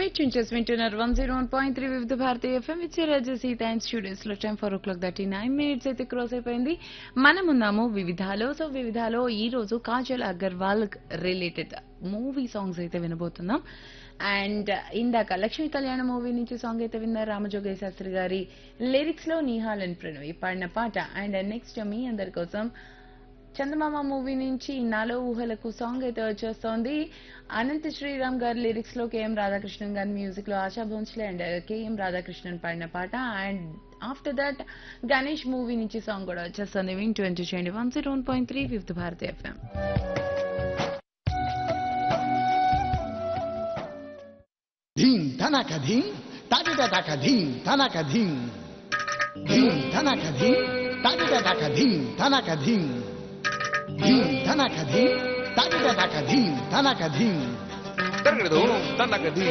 మీరు చూసి వింటున్నారు one zero one point three Vividh భారతీయ ఎఫ్ఎం ఇచ్చే రాజు సీత అండ్ స్టూడియోస్ లో time four o'clock thirty nine minutes అయితే క్రాస్ అయిపోయింది మనం ఉన్నాము వివిధాలో సో వివిధాలో ఈ రోజు Kajal Agarwal related movie songs అయితే వినబోతున్నాం అండ్ ఇందాక లక్ష్మీ కళ్యాణ మూవీ నుంచి సాంగ్ అయితే విన్నారు రామజోగయ్య శాస్త్రి గారి లిరిక్స్ లో నిహాల్ అండ్ ప్రణవి పాడిన పాట అండ్ నెక్స్ట్ మీ అందరి కోసం చందమామ మూవీ నుంచి నాలో ఊహలకు సాంగ్ అయితే వచ్చేస్తోంది అనంత శ్రీరామ్ గారి లిరిక్స్ లో కేఎం రాధాకృష్ణన్ గారి మ్యూజిక్ లో ఆశా భోన్స్లే అండ్ కేఎం రాధాకృష్ణన్ పాడిన పాట and after that Ganesh movie నుంచి సాంగ్ కూడా వచ్చేస్తుంది విన్ ట్వంటీ చేయండి one zero one point three fifth Bharati FM ధీం ధనక ధీం తాకిట తక ధీం ధనక ధీం ధీం ధనక ధీం తాకిట తక ధీం ధనక ధీం ధీం ధనక ధీం తాకిట తక ధీం ధనక ధీం జరగదు తనకది